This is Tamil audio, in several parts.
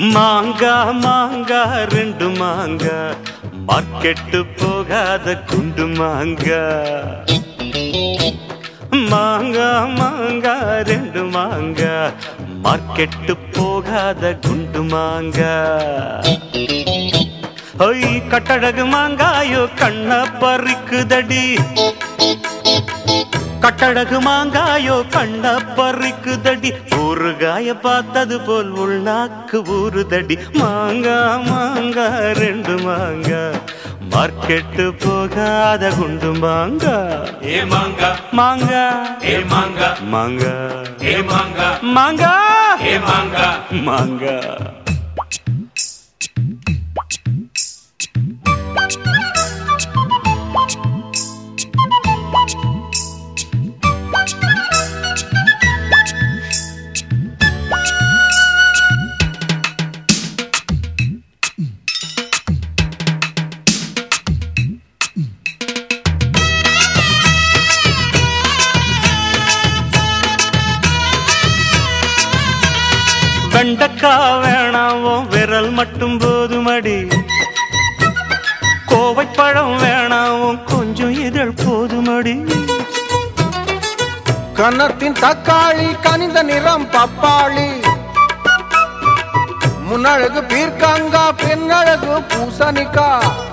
மாங்கா மாங்கா ரெண்டு மாங்கா மார்க்கெட்டு போகாத குண்டு மாங்கா மாங்கா மாங்கா ரெண்டு மாங்கா மார்க்கெட்டு போகாத குண்டு மாங்கா ஒய் கட்டழகு மாங்காயோ கண்ண பறிக்குதடி கட்டழகு மாங்காயோ கண்ண பறிக்குதடி ஊறுகாய பார்த்தது போல் உள்நாக்கு ஊறுதடி மாங்கா மாங்கா ரெண்டு மாங்கா மார்க்கெட்டு போகாத குண்டு மாங்கா ஏ மாங்கா மாங்கா ஏ மாங்கா மாங்கா ஏ மாங்கா மாங்கா ஏ மாங்கா மாங்கா வெண்டக்கா வேணாவோ விரல் மட்டும் போதுமடி கோவைப்பழம் வேணாவும் கொஞ்சம் இதழ் போதுமடி கன்னத்தின் தக்காளி கனிந்த நிறம் பப்பாளி முன்னழகு பீர்க்கங்கா பெண்ணழகு பூசணிக்கா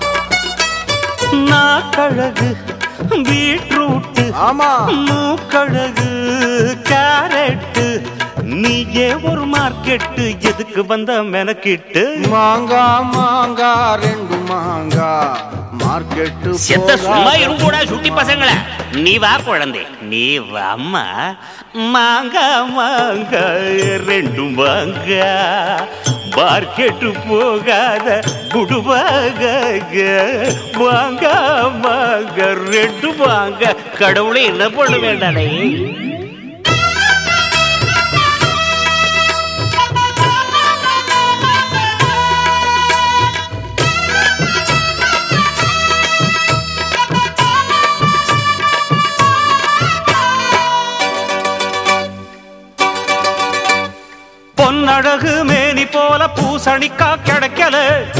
நாக்கழகு பீட்ரூட்டு ஆமா மூக்கழகு கேரட்டு நீயே ஒரு மார்க்கெட்டு எதுக்கு வந்த மெனக்கிட்டு மாங்கா மாங்கா ரெண்டு மாங்கா மார்க்கெட்டு செத்த சும்மா போகாத இருங்கூடா சுட்டி பசங்கள நீ வா குழந்தை நீ வாம்மா மாங்கா மாங்கா ரெண்டு மாங்கா மார்க்கெட்டு போகாத குடுவாக மாங்கா மாங்கா ரெண்டு மாங்கா கடவுளே என்ன பண்ண வேண்டானே பொன்னழகு மேனி போல பூசணிக்கா கிடைக்கல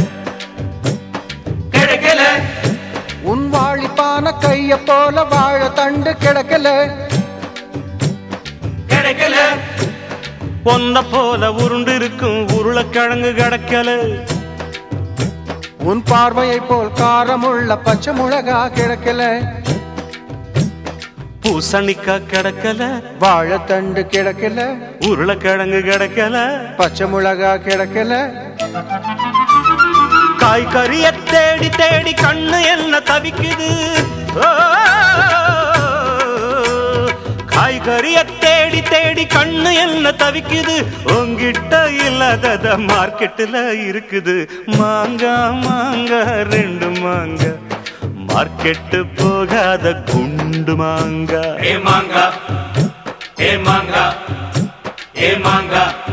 கிடைக்கல உன் வாழிப்பான கைய போல வாழ தண்டு கிடக்கல கிடைக்கல பொன்ன போல உருண்டு இருக்கும் உருளைக்கிழங்கு கிடைக்கல உன் பார்வையை போல் காரமுள்ள பச்சை மிளகா கிடக்கல பூசணிக்கா கிடைக்கல வாழைத்தண்டு கிடக்கல உருளைக்கிழங்கு கிடைக்கல பச்சை மிளகா கிடக்கல காய்கறிய தேடி தேடி கண்ணு என்ன தவிக்குது ஓ, காய்கறிய தேடி தேடி கண்ணு என்ன தவிக்குது உங்கிட்ட இல்லாதத மார்க்கெட்டுல இருக்குது மாங்கா மாங்கா ரெண்டு மாங்கா மார்க்கெட்டு போகாத குண்டு மாங்கா ஏ மாங்கா ஏ மாங்கா ஏ மாங்கா